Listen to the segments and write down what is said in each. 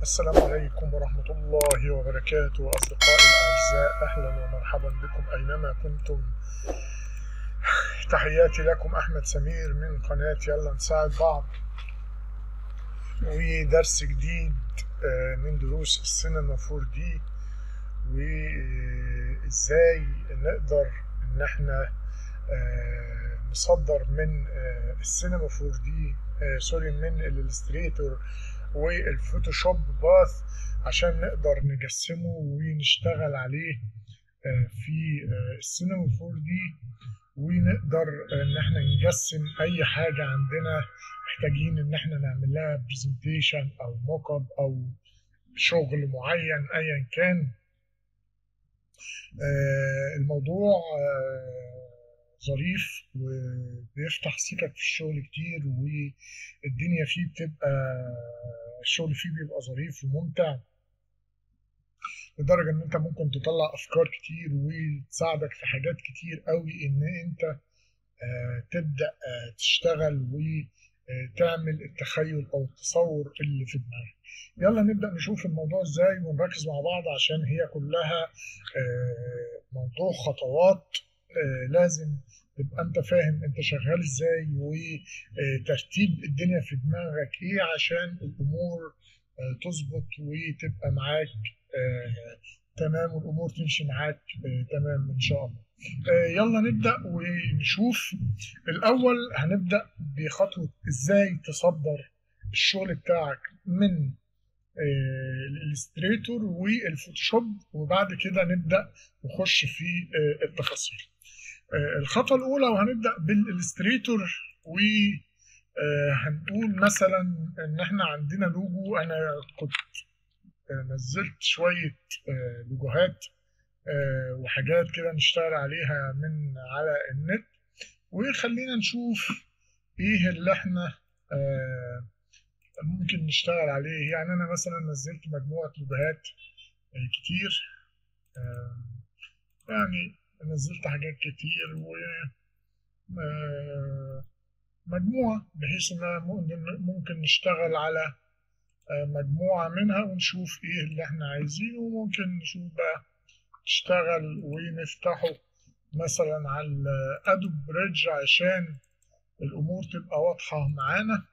السلام عليكم ورحمة الله وبركاته أصدقائي الأعزاء أهلا ومرحبا بكم أينما كنتم تحياتي لكم أحمد سمير من قناة يلا نساعد بعض ودرس جديد من دروس السينما 4 دي وإزاي نقدر إن احنا نصدر من السينما 4 دي سوري من الالستريتور والفوتوشوب باث عشان نقدر نجسمه ونشتغل عليه في السينما 4 دي ونقدر ان احنا نجسم اي حاجة عندنا محتاجين ان احنا نعمل لها برزنتيشن او موك اب او شغل معين ايا كان الموضوع ظريف وبيفتح سكك في الشغل كتير والدنيا فيه بتبقى الشغل فيه بيبقى ظريف وممتع لدرجة إن أنت ممكن تطلع أفكار كتير وتساعدك في حاجات كتير قوي إن أنت تبدأ تشتغل وتعمل التخيل أو التصور اللي في دماغك. يلا نبدأ نشوف الموضوع إزاي ونركز مع بعض عشان هي كلها موضوع خطوات لازم تبقى انت فاهم انت شغال ازاي وترتيب الدنيا في دماغك ايه عشان الامور تظبط وتبقى معاك تمام والامور تمشي معاك تمام ان شاء الله يلا نبدا ونشوف الاول هنبدا بخطوه ازاي تصدر الشغل بتاعك من الالستريتور والفوتوشوب وبعد كده نبدا نخش في التفاصيل الخطوه الاولى وهنبدا بالالستريتور وهنقول مثلا ان احنا عندنا لوجو انا كنت نزلت شويه لوجوهات وحاجات كده نشتغل عليها من على النت وخلينا نشوف ايه اللي احنا ممكن نشتغل عليه يعني انا مثلا نزلت مجموعه لوجوهات كتير يعني نزلت حاجات كتير و مجموعة بحيث إن ممكن نشتغل على مجموعة منها ونشوف إيه اللي إحنا عايزينه وممكن نشوف بقى نشتغل ونفتحه مثلا على الأدوب بريدج عشان الأمور تبقى واضحة معانا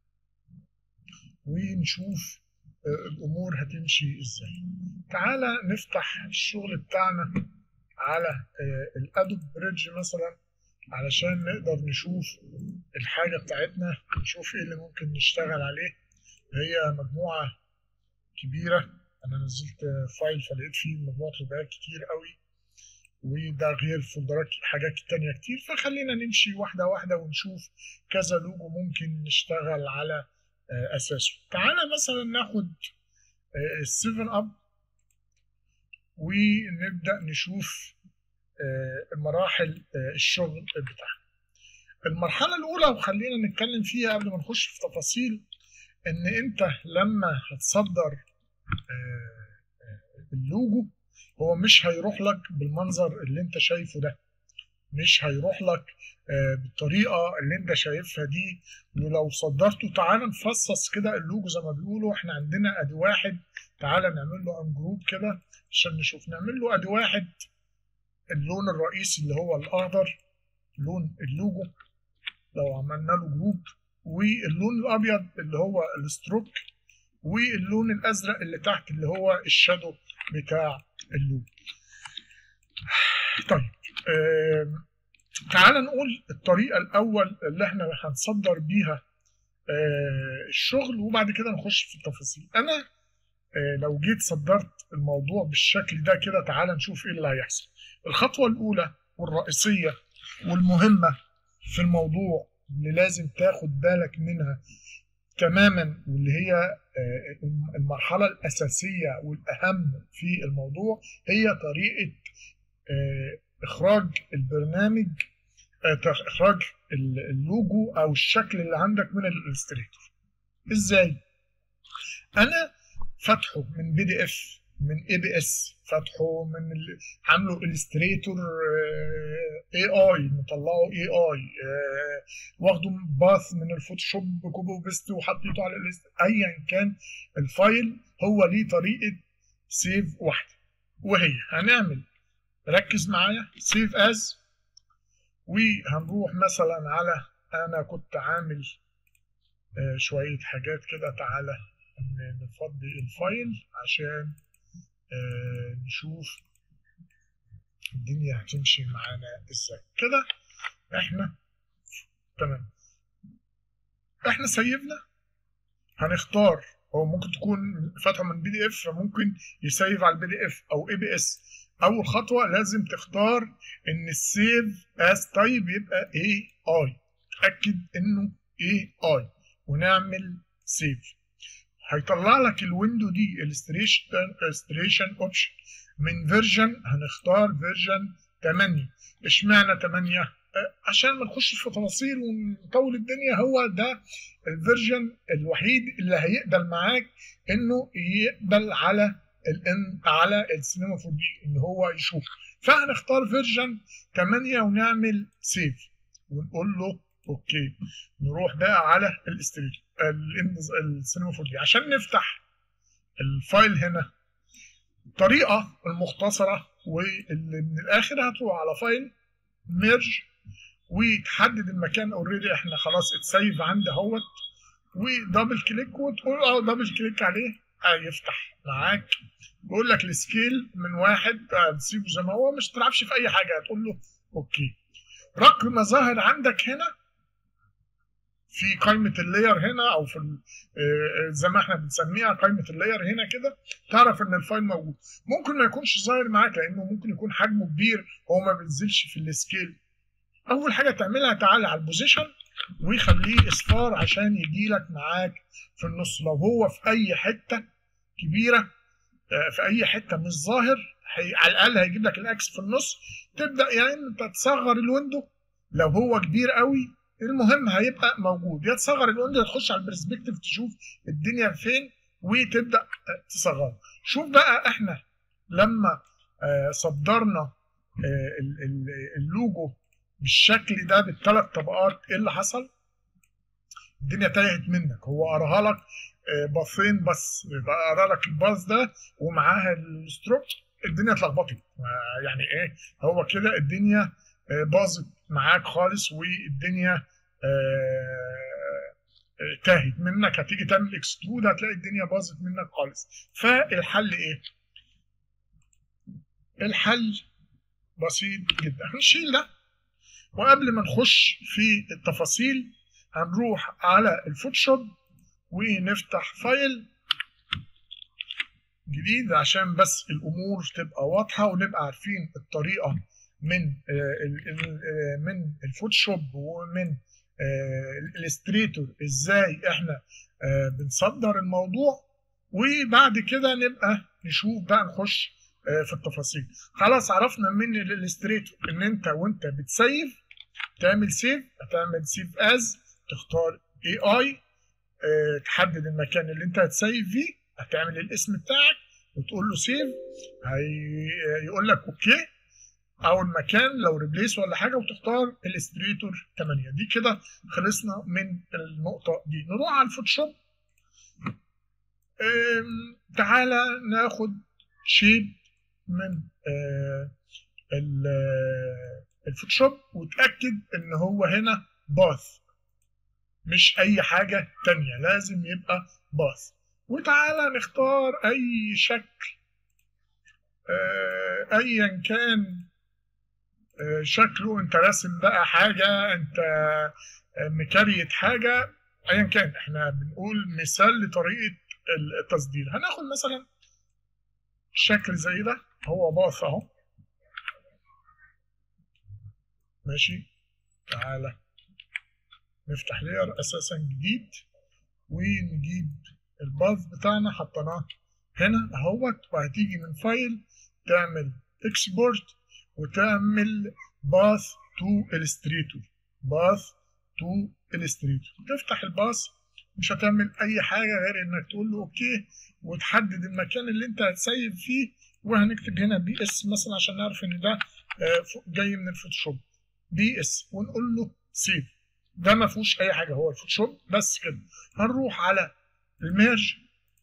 ونشوف الأمور هتمشي إزاي تعالى نفتح الشغل بتاعنا على الادوب بريدج مثلا علشان نقدر نشوف الحاجه بتاعتنا نشوف ايه اللي ممكن نشتغل عليه هي مجموعه كبيره انا نزلت فايل فلقيت فيه مجموعه لوجوهات كتير قوي وده غير فولدرات حاجات تانية كتير فخلينا نمشي واحدة واحدة ونشوف كذا لوجو ممكن نشتغل على أساسه تعالى مثلا ناخد السيفن أب ونبدأ نشوف مراحل الشغل بتاعنا المرحلة الأولى وخلينا نتكلم فيها قبل ما نخش في تفاصيل إن أنت لما هتصدر اللوجو هو مش هيروح لك بالمنظر اللي أنت شايفه ده مش هيروح لك بالطريقة اللي أنت شايفها دي ولو صدرته تعالى نفصص كده اللوجو زي ما بيقولوا إحنا عندنا أدي واحد تعالى نعمل له انجروب كده عشان نشوف نعمل له ادي واحد اللون الرئيسي اللي هو الاخضر لون اللوجو لو عملنا له جروب واللون الابيض اللي هو الستروك واللون الازرق اللي تحت اللي هو الشادو بتاع اللوجو طيب آه تعال نقول الطريقه الاول اللي احنا هنصدر بيها آه الشغل وبعد كده نخش في التفاصيل انا لو جيت صدرت الموضوع بالشكل ده كده تعال نشوف ايه اللي هيحصل الخطوة الأولى والرئيسية والمهمة في الموضوع اللي لازم تاخد بالك منها تماما واللي هي المرحلة الأساسية والأهم في الموضوع هي طريقة إخراج البرنامج إخراج اللوجو أو الشكل اللي عندك من الإلستريتور إزاي؟ أنا فتحه من بي دي اف من اي بي اس فاتحه من ال... عامله الستريتور اي اي مطلعه اي اي واخده باث من الفوتوشوب كوبي بيست وحطيته على الاست ايا كان الفايل هو ليه طريقه سيف واحده وهي هنعمل ركز معايا سيف از وهنروح مثلا على انا كنت عامل شويه حاجات كده تعالى نفضي الفايل عشان نشوف الدنيا هتمشي معانا ازاي كده احنا تمام احنا سيفنا هنختار هو ممكن تكون فاتحه من بي دي اف فممكن يسيف على البي دي اف او اي بي اس اول خطوه لازم تختار ان السيف از تايب يبقى اي اي تاكد انه اي اي ونعمل سيف هيطلع لك الويندو دي الستريشن اوبشن من فيرجن هنختار فيرجن 8 اشمعنى 8 عشان ما نخش في تفاصيل ونطول الدنيا هو ده الفيرجن الوحيد اللي هيقبل معاك انه يقبل على الان على السينما 4 دي ان هو يشوف فهنختار فيرجن 8 ونعمل سيف ونقول له اوكي نروح بقى على الاستريت السينما 4 دي عشان نفتح الفايل هنا الطريقه المختصره واللي من الاخر هتروح على فايل ميرج وتحدد المكان اوريدي احنا خلاص اتسيف عندي اهوت ودبل كليك وتقول اه دبل كليك عليه هيفتح معاك بيقول لك السكيل من واحد تسيبه زي ما هو مش تلعبش في اي حاجه هتقول له اوكي رقم ما ظاهر عندك هنا في قائمه اللاير هنا او في زي ما احنا بنسميها قائمه اللاير هنا كده تعرف ان الفايل موجود ممكن ما يكونش ظاهر معاك لانه ممكن يكون حجمه كبير هو ما بينزلش في السكيل اول حاجه تعملها تعالى على البوزيشن وخليه اصفار عشان يجي لك معاك في النص لو هو في اي حته كبيره في اي حته مش ظاهر هي على الاقل هيجيب لك الاكس في النص تبدا يعني انت تصغر الويندو لو هو كبير قوي المهم هيبقى موجود يا تصغر الويندو تخش على البرسبكتيف تشوف الدنيا فين وتبدا تصغر شوف بقى احنا لما صدرنا اللوجو بالشكل ده بالثلاث طبقات ايه اللي حصل؟ الدنيا تاهت منك هو قراها لك باصين بس قرا لك الباص ده ومعاها الستروك الدنيا اتلخبطت يعني ايه هو كده الدنيا باظت معاك خالص والدنيا تاهت منك هتيجي تعمل اكسترود هتلاقي الدنيا باظت منك خالص فالحل ايه؟ الحل بسيط جدا هنشيل ده وقبل ما نخش في التفاصيل هنروح على الفوتوشوب ونفتح فايل جديد عشان بس الامور تبقى واضحه ونبقى عارفين الطريقه من من الفوتوشوب ومن الالستريتور ازاي احنا بنصدر الموضوع وبعد كده نبقى نشوف بقى نخش في التفاصيل خلاص عرفنا من الالستريتور ان انت وانت بتسيف تعمل سيف هتعمل سيف از تختار اي اي تحدد المكان اللي انت هتسيف فيه هتعمل الاسم بتاعك وتقول له سيف هيقول لك اوكي او المكان لو ريبليس ولا حاجه وتختار الستريتور 8 دي كده خلصنا من النقطه دي نروح على الفوتوشوب تعالى ناخد شيب من الفوتوشوب وتاكد ان هو هنا باث مش اي حاجه تانية لازم يبقى باث وتعالى نختار اي شكل ايا كان شكله انت راسم بقى حاجه انت مكريت حاجه ايا كان احنا بنقول مثال لطريقه التصدير هناخد مثلا شكل زي ده هو باص اهو ماشي تعالى نفتح لير اساسا جديد ونجيب الباث بتاعنا حطيناه هنا اهوت وهتيجي من فايل تعمل اكسبورت وتعمل باث تو الستريتور باث تو الستريتور تفتح الباث مش هتعمل اي حاجه غير انك تقول له اوكي وتحدد المكان اللي انت هتسيب فيه وهنكتب هنا بي اس مثلا عشان نعرف ان ده جاي من الفوتوشوب بي اس ونقول له سيف ده ما فيهوش اي حاجه هو الفوتوشوب بس كده هنروح على الميرج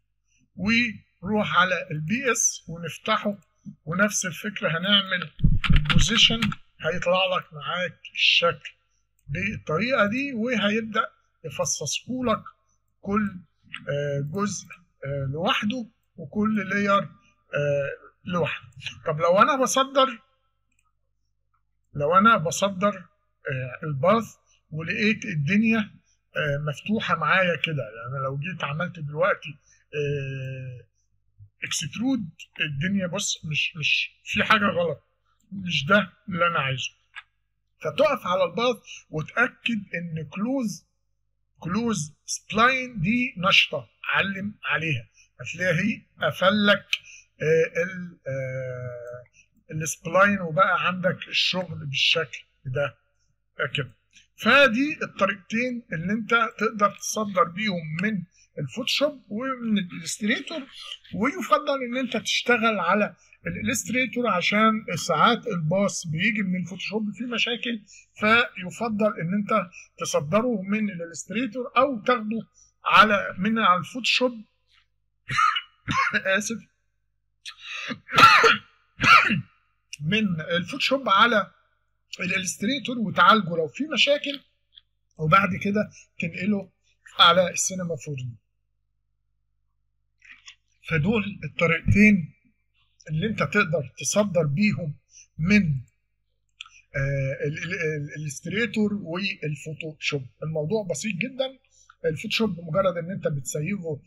ونروح على البي اس ونفتحه ونفس الفكره هنعمل البوزيشن هيطلع لك معاك الشكل بالطريقه دي وهيبدا يفصصه لك كل جزء لوحده وكل لاير لوحده طب لو انا بصدر لو انا بصدر الباث ولقيت الدنيا مفتوحه معايا كده يعني لو جيت عملت دلوقتي اكسترود الدنيا بص مش مش في حاجه غلط مش ده اللي انا عايزه فتقف على الباث وتاكد ان كلوز كلوز سبلاين دي نشطه علم عليها هتلاقيها هي قفلك ال السبلاين وبقى عندك الشغل بالشكل ده كده فدي الطريقتين اللي انت تقدر تصدر بيهم من الفوتوشوب ومن الالستريتور ويفضل ان انت تشتغل على الالستريتور عشان ساعات الباص بيجي من الفوتوشوب فيه مشاكل فيفضل ان انت تصدره من الالستريتور او تاخده على من على الفوتوشوب اسف من الفوتوشوب على الالستريتور وتعالجه لو في مشاكل وبعد كده تنقله على السينما 4 دي فدول الطريقتين اللي انت تقدر تصدر بيهم من الالستريتور والفوتوشوب الموضوع بسيط جدا الفوتوشوب بمجرد ان انت بتسيبه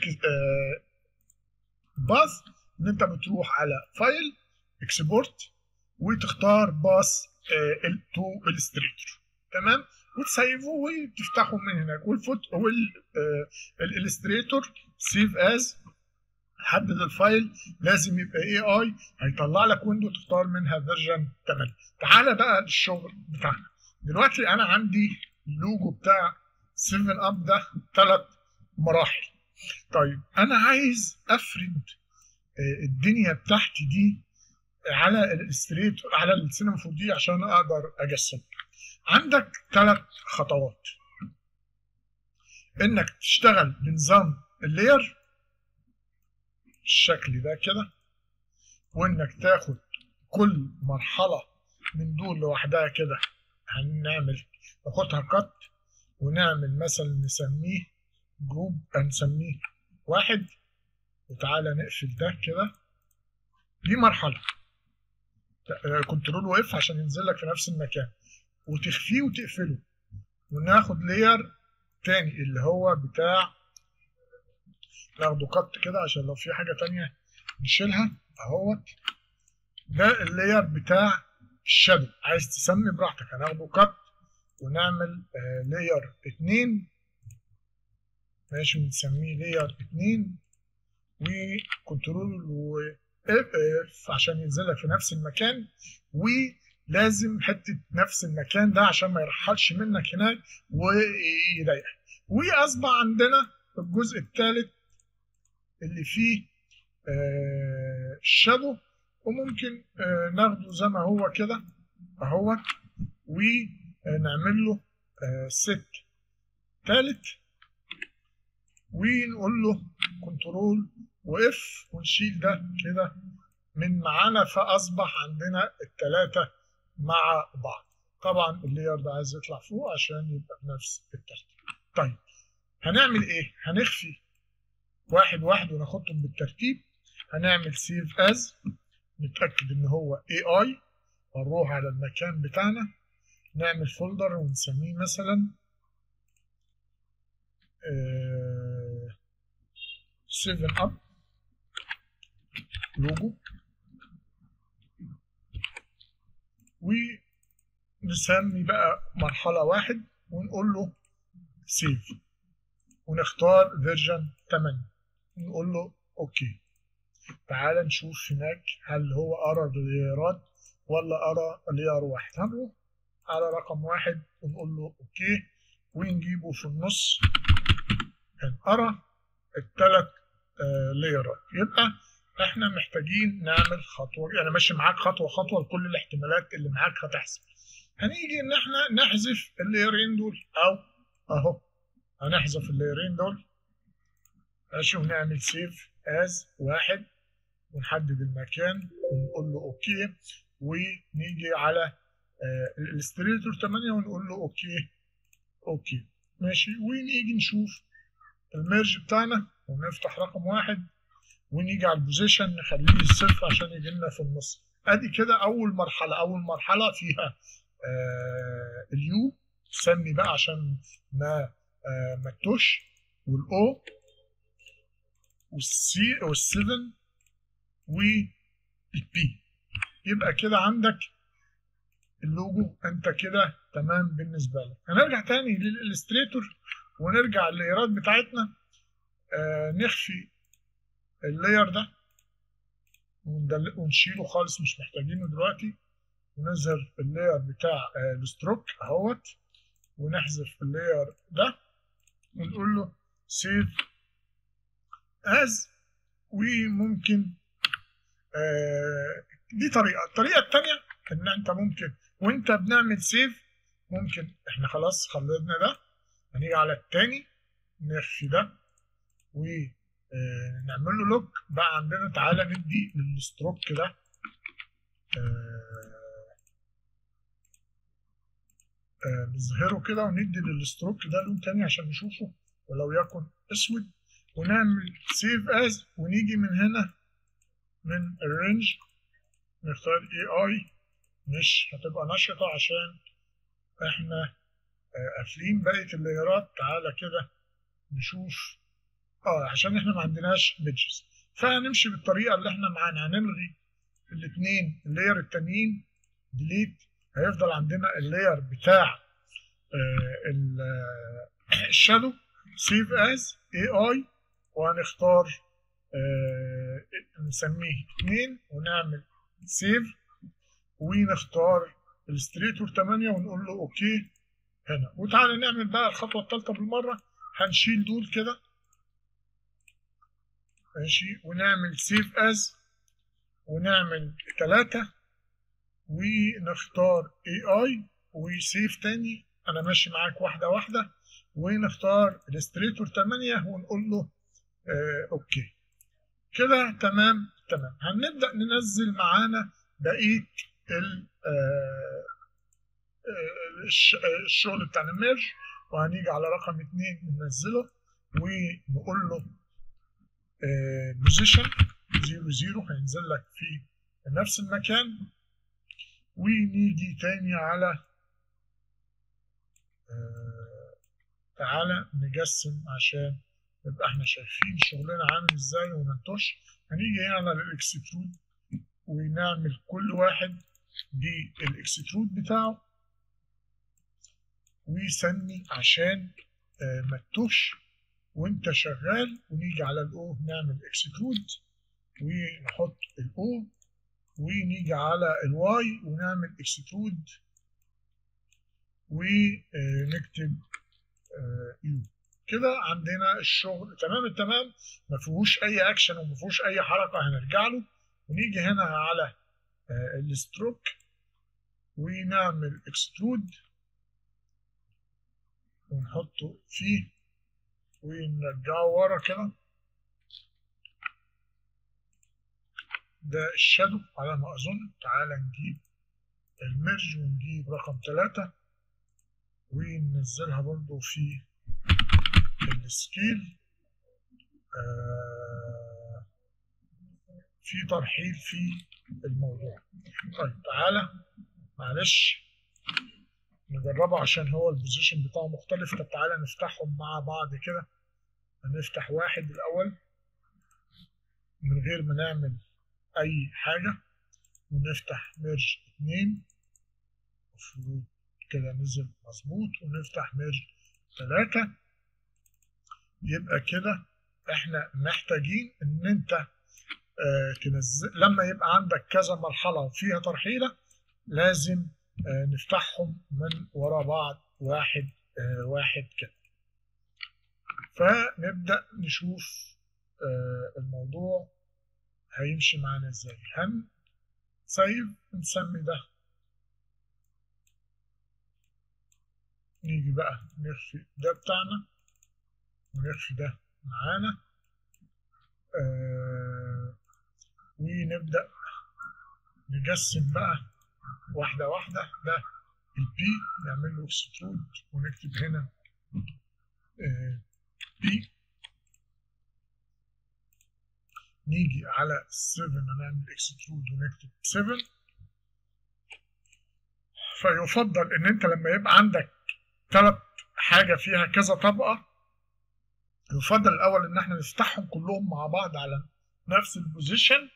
باث ان انت بتروح على فايل اكسبورت وتختار باث تو الستريتور تمام وتسيفه وتفتحه من هناك والفوت والالستريتور سيف از حدد الفايل لازم يبقى اي اي هيطلع لك ويندو تختار منها فيرجن 8 تعالى بقى للشغل بتاعنا دلوقتي انا عندي اللوجو بتاع 7 اب ده ثلاث مراحل طيب انا عايز افرد الدنيا بتاعتي دي على الستريت على السينما 4 دي عشان اقدر اجسم عندك ثلاث خطوات انك تشتغل بنظام اللاير الشكل ده كده وانك تاخد كل مرحلة من دول لوحدها كده هنعمل ناخدها كت ونعمل مثلا نسميه جروب هنسميه واحد وتعالى نقفل ده كده دي مرحلة كنترول واف عشان ينزل لك في نفس المكان وتخفيه وتقفله وناخد لاير تاني اللي هو بتاع ناخده كت كده عشان لو في حاجة تانية نشيلها اهوت ده اللاير بتاع الشادو عايز تسمي براحتك هناخده كت ونعمل آه لاير اتنين ماشي بنسميه لاير اتنين وكنترول و اف عشان ينزل لك في نفس المكان ولازم حته نفس المكان ده عشان ما يرحلش منك هناك ويضايقك واصبح عندنا الجزء الثالث اللي فيه آه الشادو وممكن آه ناخده زي ما هو كده اهوت ونعمل له آه ست ثالث ونقول له كنترول واف ونشيل ده كده من معانا فاصبح عندنا الثلاثه مع بعض طبعا اللاير ده عايز يطلع فوق عشان يبقى بنفس الترتيب طيب هنعمل ايه هنخفي واحد واحد وناخدهم بالترتيب هنعمل سيف از نتاكد ان هو اي اي ونروح على المكان بتاعنا نعمل فولدر ونسميه مثلا 7 اب لوجو ونسمي بقى مرحلة واحد ونقول له سيف ونختار فيرجن 8 ونقول له اوكي تعال نشوف هناك هل هو قرا اللايرات ولا قرا لاير واحد هنروح على رقم واحد ونقول له اوكي ونجيبه في النص ارى الثلاث لايرات يبقى احنا محتاجين نعمل خطوه يعني ماشي معاك خطوه خطوه لكل الاحتمالات اللي معاك هتحصل هنيجي ان احنا نحذف اللايرين دول او اهو هنحذف اللايرين دول ماشي ونعمل سيف از واحد ونحدد المكان ونقول له اوكي ونيجي على الاستريتور 8 ونقول له اوكي اوكي ماشي ونيجي نشوف الميرج بتاعنا ونفتح رقم واحد ونيجي على البوزيشن نخليه الصفر عشان يجي لنا في النص ادي كده اول مرحله اول مرحله فيها آه اليو سمي بقى عشان ما آه ما تتوش والاو والسي والسيفن والبي يبقى كده عندك اللوجو انت كده تمام بالنسبه لك هنرجع تاني للالستريتور ونرجع اللايرات بتاعتنا آه نخفي اللاير ده ونشيله خالص مش محتاجينه دلوقتي ونظهر اللاير بتاع آه الستروك اهوت ونحذف اللاير ده ونقول له سيف از وممكن آه دي طريقه الطريقه الثانيه ان انت ممكن وانت بنعمل سيف ممكن احنا خلاص خلصنا ده هنيجي على الثاني نخفي ده ونعمل له لوك بقى عندنا تعالى ندي للستروك ده نظهره كده وندي للستروك ده لون تاني عشان نشوفه ولو يكن اسود ونعمل سيف از ونيجي من هنا من الرينج نختار اي اي مش هتبقى نشطة عشان احنا قافلين بقية اللايرات تعالى كده نشوف اه عشان احنا ما عندناش بيدجز فهنمشي بالطريقة اللي احنا معانا هنلغي الاثنين اللاير التانيين ديليت هيفضل عندنا اللاير بتاع آه الشادو سيف از اي اي وهنختار آه نسميه اتنين ونعمل سيف ونختار الستريتور 8 ونقول له اوكي هنا وتعالى نعمل بقى الخطوه الثالثه بالمره هنشيل دول كده ماشي ونعمل سيف از ونعمل ثلاثة ونختار اي اي وسيف تاني انا ماشي معاك واحدة واحدة ونختار الستريتور 8 ونقول له آه اوكي كده تمام تمام هنبدأ ننزل معانا بقية الشغل بتاع الميرج وهنيجي على رقم اتنين ننزله ونقول له بوزيشن زيرو زيرو هينزل لك في نفس المكان ونيجي تاني على تعالى نجسم عشان نبقى احنا شايفين شغلنا عامل ازاي ومنتوش هنيجي هنا على الاكسترود ونعمل كل واحد بالاكسترود بتاعه ويسمي عشان ما تتوهش وانت شغال ونيجي على الاو نعمل اكسترود ونحط الاو ونيجي على الواي ونعمل اكسترود ونكتب يو كده عندنا الشغل تمام التمام ما فيهوش اي اكشن وما فيهوش اي حركه هنرجع له ونيجي هنا على الستروك ونعمل اكسترود ونحطه فيه ونرجعه ورا كده ده الشادو على ما اظن تعالى نجيب الميرج ونجيب رقم ثلاثة وننزلها برضو في السكيل آه في ترحيل في الموضوع طيب تعالى معلش نجربه عشان هو البوزيشن بتاعه مختلف طب تعالى نفتحهم مع بعض كده هنفتح واحد الأول من غير ما نعمل أي حاجة ونفتح ميرج اتنين المفروض كده نزل مظبوط ونفتح ميرج تلاتة يبقى كده احنا محتاجين ان انت اه تنزل لما يبقى عندك كذا مرحلة وفيها ترحيلة لازم اه نفتحهم من ورا بعض واحد اه واحد كده فنبدأ نشوف الموضوع هيمشي معانا ازاي هن سيف نسمي ده نيجي بقى نخفي ده بتاعنا ونخفي ده معانا آه ونبدأ نجسم بقى واحدة واحدة ده البي نعمل له اكسترود ونكتب هنا آه بي نيجي على 7 هنعمل اكسترود ونكتب 7 فيفضل ان انت لما يبقى عندك ثلاث حاجه فيها كذا طبقه يفضل الاول ان احنا نفتحهم كلهم مع بعض على نفس البوزيشن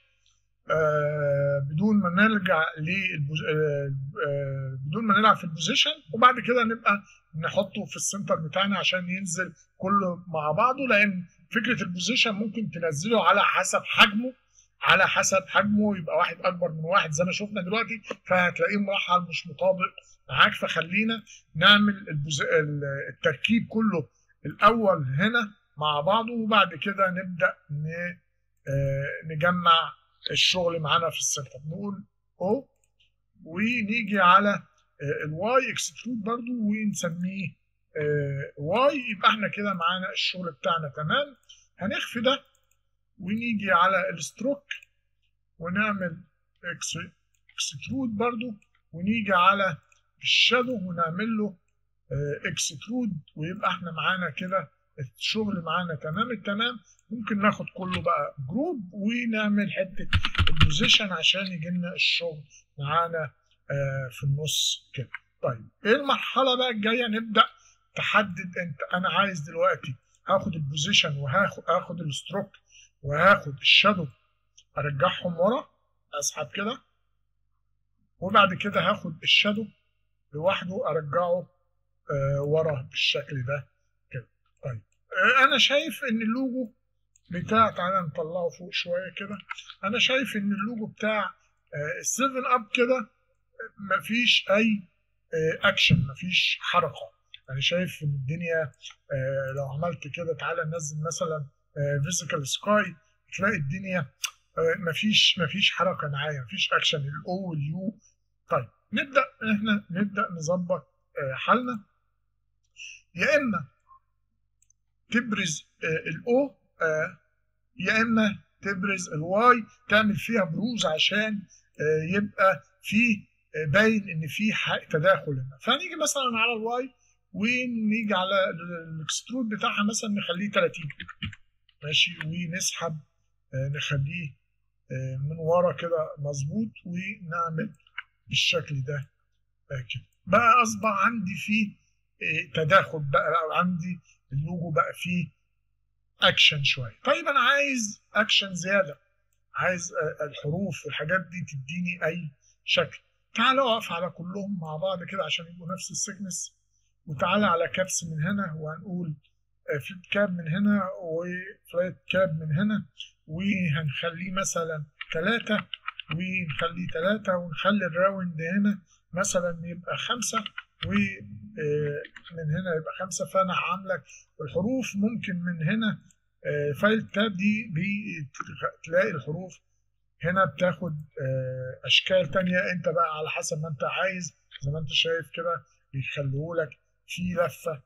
آه بدون ما نرجع للبوز... آه آه بدون ما نلعب في البوزيشن وبعد كده نبقى نحطه في السنتر بتاعنا عشان ينزل كله مع بعضه لان فكره البوزيشن ممكن تنزله على حسب حجمه على حسب حجمه يبقى واحد اكبر من واحد زي ما شفنا دلوقتي فهتلاقيه مرحل مش مطابق معاك فخلينا نعمل البز... التركيب كله الاول هنا مع بعضه وبعد كده نبدا ن... نجمع الشغل معانا في السنتر نقول او ونيجي على الواي اكسترود برضو ونسميه واي يبقى احنا كده معانا الشغل بتاعنا تمام هنخفي ده ونيجي على الستروك ونعمل اكسترود برضو ونيجي على الشادو ونعمل له اكسترود ويبقى احنا معانا كده الشغل معانا تمام التمام ممكن ناخد كله بقى جروب ونعمل حته البوزيشن عشان يجي لنا الشغل معانا في النص كده طيب ايه المرحله بقى الجايه نبدا تحدد انت انا عايز دلوقتي هاخد البوزيشن وهاخد هاخد الستروك وهاخد الشادو ارجعهم ورا اسحب كده وبعد كده هاخد الشادو لوحده ارجعه آه ورا بالشكل ده كده طيب آه انا شايف ان اللوجو بتاع تعالى نطلعه فوق شويه كده انا شايف ان اللوجو بتاع السيفن اب كده مفيش اي آه اكشن مفيش حركه انا شايف ان الدنيا لو عملت كده تعالى ننزل مثلا فيزيكال سكاي تلاقي الدنيا مفيش مفيش حركه معايا مفيش اكشن الاو واليو طيب نبدا احنا نبدا نظبط حالنا يا اما تبرز الاو يا اما تبرز الواي تعمل فيها بروز عشان يبقى في باين ان في تداخل هنا فهنيجي مثلا على الواي ونيجي على الاكسترود بتاعها مثلا نخليه 30 ماشي ونسحب نخليه من ورا كده مظبوط ونعمل بالشكل ده كده بقى اصبح عندي فيه تداخل بقى عندي اللوجو بقى فيه اكشن شويه طيب انا عايز اكشن زياده عايز الحروف والحاجات دي تديني اي شكل تعال اقف على كلهم مع بعض كده عشان يبقوا نفس السكنس وتعالى على كابس من هنا وهنقول فليت كاب من هنا وفلايت كاب من هنا وهنخليه مثلا ثلاثة ونخليه ثلاثة ونخلي الراوند هنا مثلا يبقى خمسة ومن هنا يبقى خمسة فأنا عاملك الحروف ممكن من هنا فايل تاب دي بتلاقي الحروف هنا بتاخد أشكال تانية أنت بقى على حسب ما أنت عايز زي ما أنت شايف كده بيخلوهولك في لفة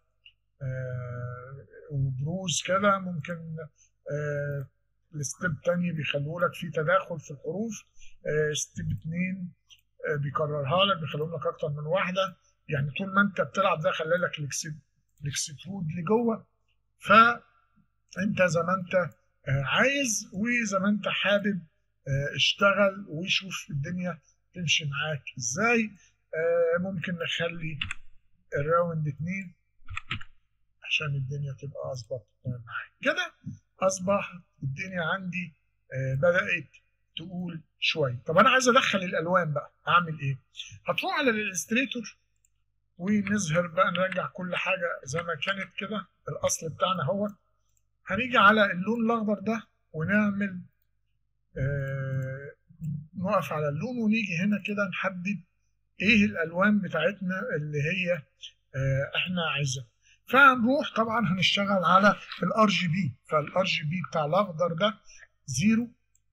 وبروز كده ممكن الستيب تاني بيخلوه في تداخل في الحروف ستيب اتنين بيكررها لك بيخليهم لك اكتر من واحده يعني طول ما انت بتلعب ده خلي لك الاكسترود لجوه فانت زي ما انت عايز وزي ما انت حابب اشتغل وشوف الدنيا تمشي معاك ازاي ممكن نخلي الراوند اتنين عشان الدنيا تبقى اظبط معاك كده اصبح الدنيا عندي بدات تقول شويه طب انا عايز ادخل الالوان بقى اعمل ايه هتروح على الالستريتور ونظهر بقى نرجع كل حاجه زي ما كانت كده الاصل بتاعنا هو هنيجي على اللون الاخضر ده ونعمل آه نقف على اللون ونيجي هنا كده نحدد ايه الالوان بتاعتنا اللي هي آه احنا عايزينها فهنروح طبعا هنشتغل على الار جي بي فالار جي بي بتاع الاخضر ده 0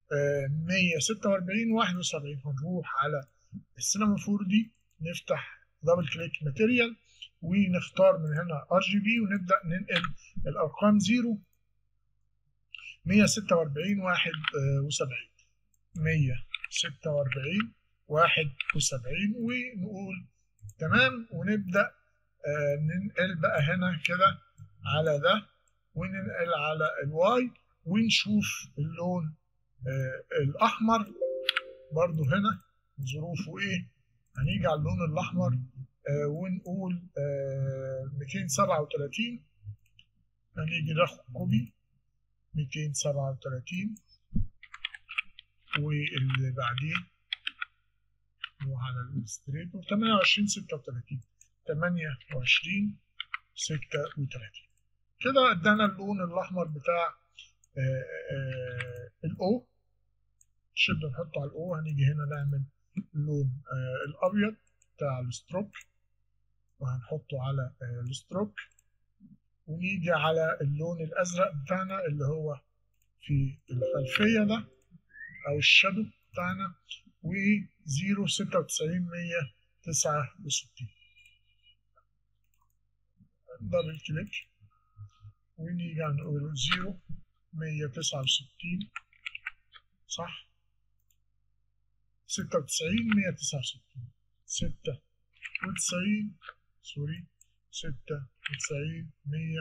146 71 هنروح على السينما 4 دي نفتح دبل كليك ماتيريال ونختار من هنا ار جي بي ونبدا ننقل الارقام 0 146 71 146 71 ونقول تمام ونبدا آه ننقل بقى هنا كده على ده وننقل على الواي ونشوف اللون آه الاحمر برضو هنا ظروفه ايه هنيجي على اللون الاحمر آه ونقول 237 هنيجي ناخد كوبي 237 واللي بعديه نروح على الالستريتور 28 36 28 36 كده ادانا اللون الاحمر بتاع الاو شبه نحطه على الاو هنيجي هنا نعمل اللون آه الابيض بتاع الستروك وهنحطه على آه الستروك ونيجي على اللون الازرق بتاعنا اللي هو في الخلفيه ده او الشادو بتاعنا و 0 96 169 دبل كليك ونيجي نقول 0 169 صح 96 169 96 سوري 96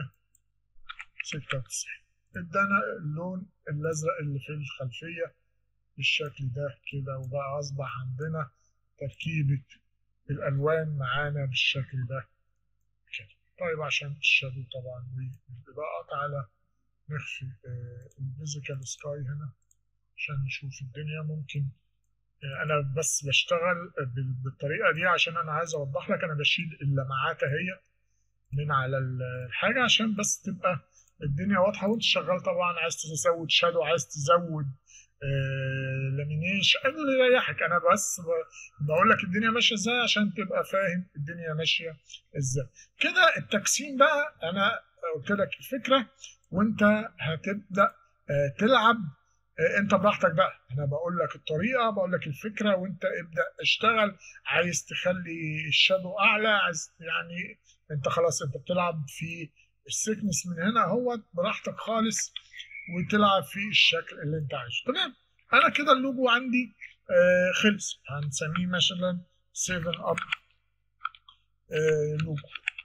196 ادانا اللون الازرق اللي في الخلفيه بالشكل ده كده وبقى اصبح عندنا تركيبه الالوان معانا بالشكل ده كده طيب عشان الشادو طبعا والاضاءه تعالى نخفي الفيزيكال سكاي هنا عشان نشوف الدنيا ممكن انا بس بشتغل بالطريقه دي عشان انا عايز اوضح لك انا بشيل اللمعات اهي من على الحاجه عشان بس تبقى الدنيا واضحه وانت شغال طبعا عايز تزود شادو عايز تزود آه لامينيشن اللي يريحك انا بس بقول لك الدنيا ماشيه ازاي عشان تبقى فاهم الدنيا ماشيه ازاي كده التقسيم بقى انا قلت لك الفكره وانت هتبدا آه تلعب آه انت براحتك بقى انا بقول لك الطريقه بقول لك الفكره وانت ابدا اشتغل عايز تخلي الشادو اعلى عايز يعني انت خلاص انت بتلعب في السكنس من هنا اهوت براحتك خالص وتلعب في الشكل اللي انت عايزه تمام انا كده اللوجو عندي آه خلص هنسميه مثلا 7 اب آه لوجو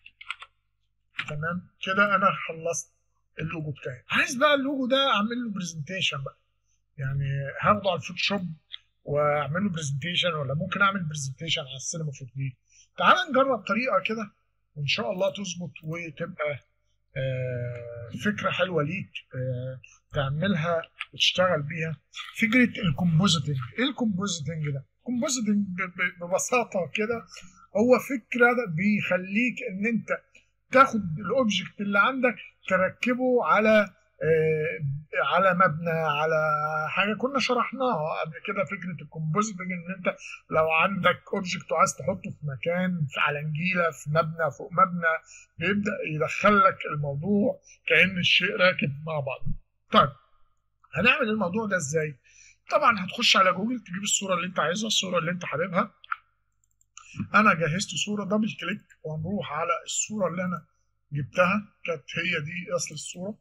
تمام كده انا خلصت اللوجو بتاعي عايز بقى اللوجو ده اعمل له برزنتيشن بقى يعني هاخده على الفوتوشوب واعمل له برزنتيشن ولا ممكن اعمل برزنتيشن على السينما 4 دي تعال نجرب طريقه كده وان شاء الله تظبط وتبقى آه فكره حلوه ليك آه تعملها وتشتغل بيها فكره الكومبوزيتنج ايه الكومبوزيتنج ده الكومبوزيتنج ببساطه كده هو فكره بيخليك ان انت تاخد الاوبجكت اللي عندك تركبه على آه على مبنى على حاجه كنا شرحناها قبل كده فكره الكومبوزيتنج ان انت لو عندك اوبجكت وعايز تحطه في مكان في على نجيله في مبنى فوق مبنى بيبدا يدخل لك الموضوع كان الشيء راكب مع بعض. طيب هنعمل الموضوع ده ازاي؟ طبعا هتخش على جوجل تجيب الصوره اللي انت عايزها الصوره اللي انت حاببها انا جهزت صوره دبل كليك وهنروح على الصوره اللي انا جبتها كانت هي دي اصل الصوره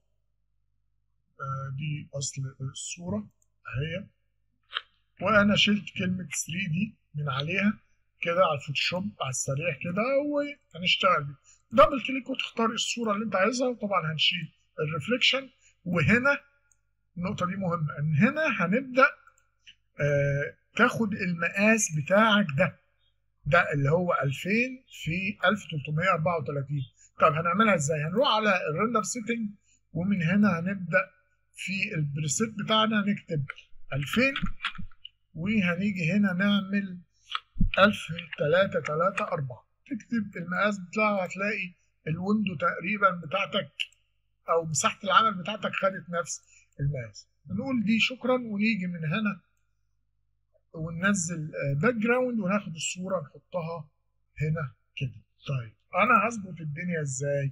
دي اصل الصوره اهي وانا شلت كلمه 3 دي من عليها كده على الفوتوشوب على السريع كده وهنشتغل بيه دبل كليك وتختار الصوره اللي انت عايزها وطبعا هنشيل الريفليكشن وهنا النقطه دي مهمه ان هنا هنبدا آه تاخد المقاس بتاعك ده ده اللي هو 2000 في 1334 طب هنعملها ازاي هنروح على الريندر سيتنج ومن هنا هنبدا في البريسيت بتاعنا نكتب 2000 وهنيجي هنا نعمل 1334 تكتب المقاس بتاعه هتلاقي الويندو تقريبا بتاعتك او مساحه العمل بتاعتك خدت نفس المقاس نقول دي شكرا ونيجي من هنا وننزل باك جراوند وناخد الصوره نحطها هنا كده طيب انا هظبط الدنيا ازاي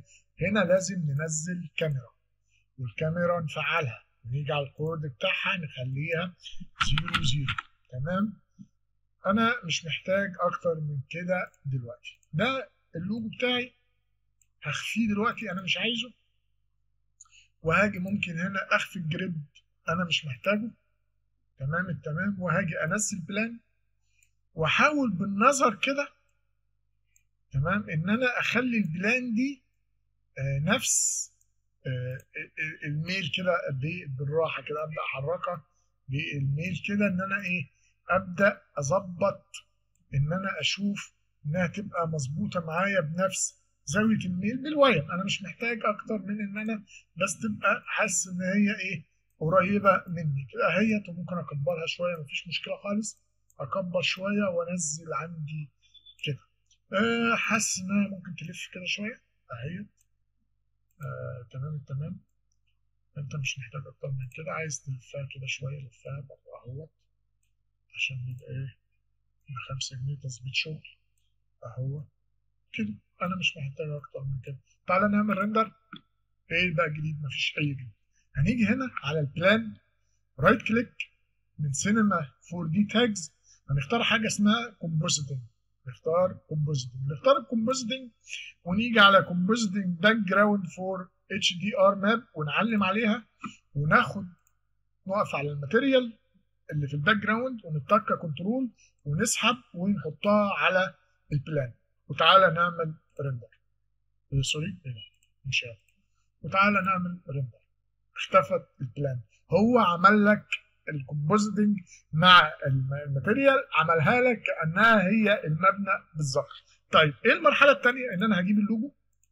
هنا لازم ننزل كاميرا والكاميرا نفعلها ونيجي على الكورد بتاعها نخليها زيرو زيرو تمام انا مش محتاج اكتر من كده دلوقتي ده اللوجو بتاعي هخفيه دلوقتي انا مش عايزه وهاجي ممكن هنا اخفي الجريد انا مش محتاجه تمام التمام وهاجي انزل بلان واحاول بالنظر كده تمام ان انا اخلي البلان دي آه نفس آه الميل كده بالراحه كده ابدا احركها بالميل كده ان انا ايه ابدا اظبط ان انا اشوف انها تبقى مظبوطه معايا بنفس زاويه الميل بالوايم انا مش محتاج اكتر من ان انا بس تبقى حاسس ان هي ايه قريبه مني كده اهيت وممكن اكبرها شويه مفيش مشكله خالص اكبر شويه وانزل عندي كده أه حاسس انها ممكن تلف كده شويه اهيت أه تمام التمام انت مش محتاج اكتر من كده عايز تلفها كده شويه لفها برضه اهوت عشان يبقى ايه بخمسة جنيه تظبيط شغل اهو كده انا مش محتاج اكتر من كده تعالى نعمل ريندر ايه بقى جديد مفيش اي جديد هنيجي هنا على البلان رايت كليك من سينما 4 دي تاجز هنختار حاجه اسمها كومبوزيتنج نختار كومبوزيتنج نختار الكومبوزيتنج ونيجي على كومبوزيتنج باك جراوند فور اتش دي ار ماب ونعلم عليها وناخد نقف على الماتيريال اللي في الباك جراوند ونتك كنترول ونسحب ونحطها على البلان وتعالى نعمل ريندر سوري ايه مش عارف وتعالى نعمل ريندر اختفت البلان هو عمل لك الكومبوزيتنج مع الماتيريال عملها لك كانها هي المبنى بالظبط طيب ايه المرحله الثانيه ان انا هجيب اللوجو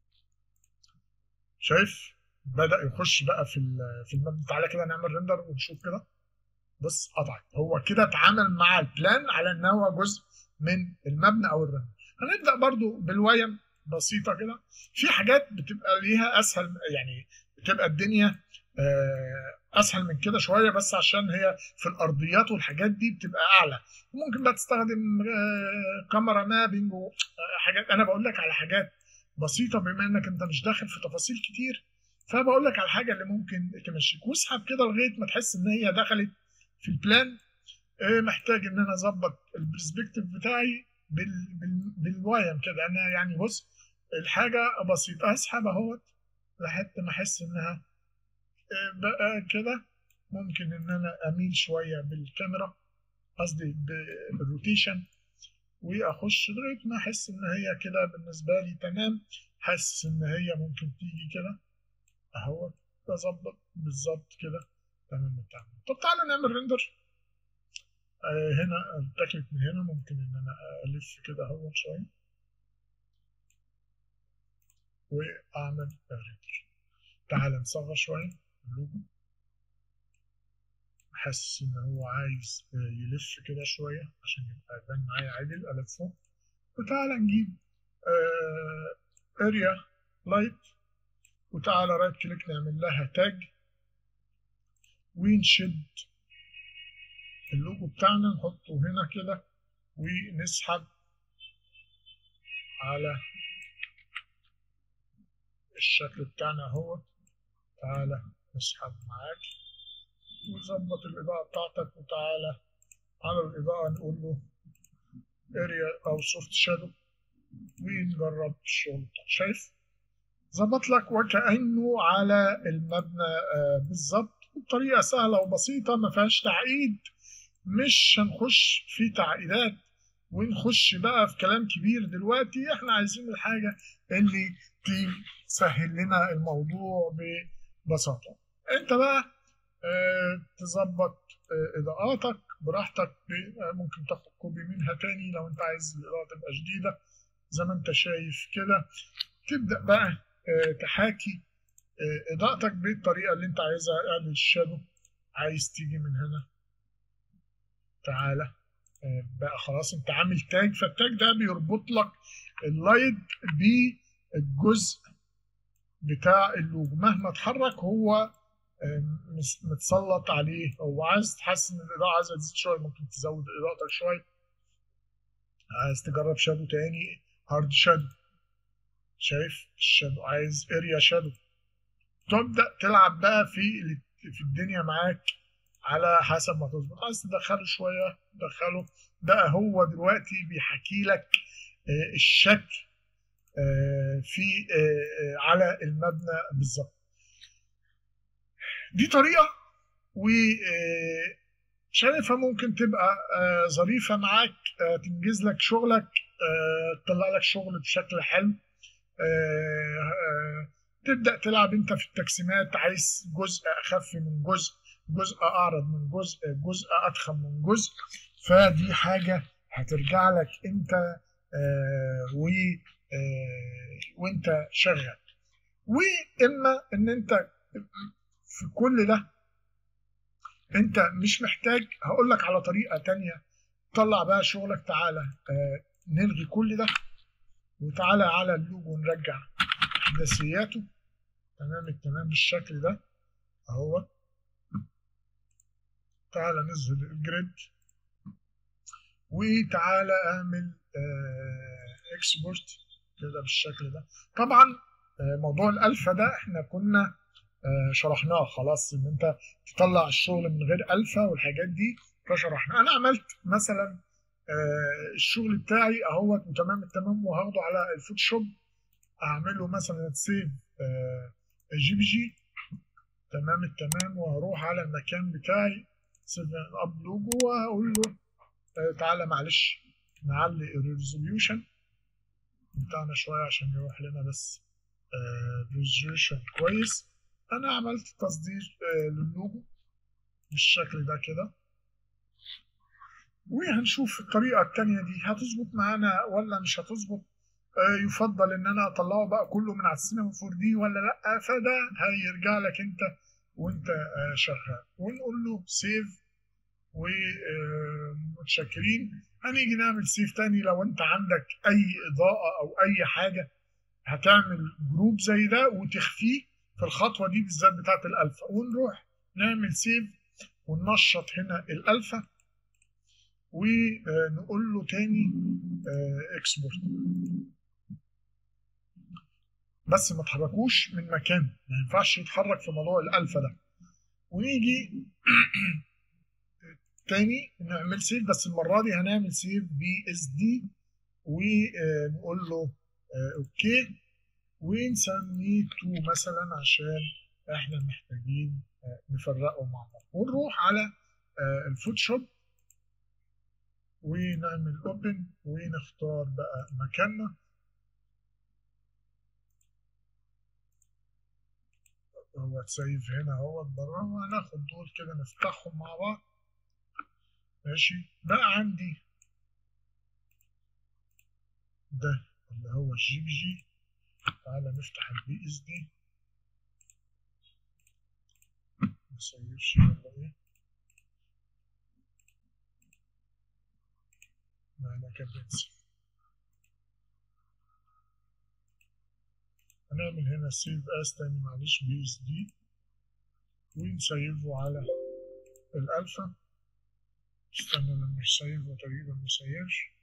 شايف بدا يخش بقى في في المبنى تعالى كده نعمل ريندر ونشوف كده بص قطعت هو كده اتعامل مع البلان على ان هو جزء من المبنى او الرندر هنبدا برضو بالويم بسيطه كده في حاجات بتبقى ليها اسهل يعني بتبقى الدنيا اسهل من كده شويه بس عشان هي في الارضيات والحاجات دي بتبقى اعلى ممكن بقى تستخدم كاميرا مابنج وحاجات انا بقول لك على حاجات بسيطه بما انك انت مش داخل في تفاصيل كتير فبقول لك على الحاجه اللي ممكن تمشيك واسحب كده لغايه ما تحس ان هي دخلت في البلان محتاج ان انا اظبط البرسبكتيف بتاعي بال بال بالوايم كده انا يعني بص الحاجه بسيطه اسحب اهوت لحد ما احس انها بقى كده ممكن ان انا اميل شويه بالكاميرا قصدي بالروتيشن واخش لغايه ما احس ان هي كده بالنسبه لي تمام حاسس ان هي ممكن تيجي كده اهوت اظبط بالظبط كده تمام تمام طب تعالى نعمل ريندر آه هنا التكنيك من هنا ممكن ان انا الف كده اهو شويه واعمل ريندر تعالى نصغر شويه اللوجو حاسس ان هو عايز يلف كده شويه عشان يبقى يبان معايا عادل الفه وتعالى نجيب اريا لايت وتعالى رايت كليك نعمل لها تاج ونشد اللوجو بتاعنا نحطه هنا كده ونسحب على الشكل بتاعنا اهو تعالى نسحب معاك وظبط الإضاءة بتاعتك وتعالى على الإضاءة نقول له اريا أو سوفت شادو ونجرب الشغل بتاعه شايف ظبط لك وكأنه على المبنى آه بالظبط بطريقة سهلة وبسيطة ما فيهاش تعقيد مش هنخش في تعقيدات ونخش بقى في كلام كبير دلوقتي احنا عايزين الحاجة اللي تسهل لنا الموضوع ببساطة انت بقى اه تظبط اه اضاءاتك براحتك ممكن تاخد كوبي منها تاني لو انت عايز الاضاءة تبقى شديدة زي ما انت شايف كده تبدأ بقى اه تحاكي اضاءتك بالطريقة اللي انت عايزها اعمل الشادو عايز تيجي من هنا تعالى بقى خلاص انت عامل تاج فالتاج ده بيربط لك اللايت بالجزء بتاع اللوجو مهما اتحرك هو متسلط عليه هو عايز تحسن الاضاءه عايز تزيد شويه ممكن تزود اضاءتك شويه عايز تجرب شادو تاني هارد شادو شايف الشادو عايز اريا شادو تبدا تلعب بقى في في الدنيا معاك على حسب ما تظبط عايز تدخله شويه دخله بقى هو دلوقتي بيحكي لك الشكل في على المبنى بالظبط دي طريقه وشايفها ممكن تبقى ظريفه معاك تنجز لك شغلك تطلع لك شغل بشكل حلو تبدا تلعب انت في التقسيمات عايز جزء اخف من جزء جزء اعرض من جزء جزء اضخم من جزء فدي حاجه هترجع لك انت آه و آه وانت شغال واما ان انت في كل ده انت مش محتاج هقول لك على طريقه تانية طلع بقى شغلك تعالى آه نلغي كل ده وتعالى على اللوجو نرجع احداثياته تمام التمام بالشكل ده اهو تعالى نزل الجريد وتعالى اعمل اه اكسبورت كده بالشكل ده طبعا اه موضوع الالفا ده احنا كنا اه شرحناه خلاص ان انت تطلع الشغل من غير الفا والحاجات دي فشرحنا انا عملت مثلا الشغل بتاعي اهوت وتمام التمام وهاخده على الفوتوشوب اعمله مثلا سيف جي بي جي تمام التمام وهروح على المكان بتاعي سيف اب لوجو وهقول له تعالى معلش نعلي الريزوليوشن بتاعنا شويه عشان يروح لنا بس ريزوليوشن كويس انا عملت تصدير للوجو بالشكل ده كده وهنشوف الطريقة التانية دي هتظبط معانا ولا مش هتظبط آه يفضل ان انا اطلعه بقى كله من على السينما 4 دي ولا لا فده هيرجع لك انت وانت آه شغال ونقول له سيف ومتشكرين هنيجي نعمل سيف تاني لو انت عندك اي اضاءة او اي حاجة هتعمل جروب زي ده وتخفيه في الخطوة دي بالذات بتاعت الالفا ونروح نعمل سيف وننشط هنا الالفا ونقول له تاني اكسبورت بس ما تحركوش من مكانه ما ينفعش يتحرك في موضوع الالفا ده ونيجي تاني نعمل سيف بس المره دي هنعمل سيف بي اس دي ونقول له اوكي ونسميه تو مثلا عشان احنا محتاجين نفرقه مع بعض ونروح على الفوتوشوب ونعمل اوبن ونختار بقى مكاننا هو تسيف هنا اهوت بره وهناخد دول كده نفتحهم مع بعض ماشي بقى عندي ده اللي هو الجي بي جي تعالى نفتح البي اس دي مسيفش ولا ايه معنا كبنسل هنعمل هنا سيف اس تاني معلش بي اس دي ونسيفه على الالفا استنى لما يسيفه تقريبا مسيفش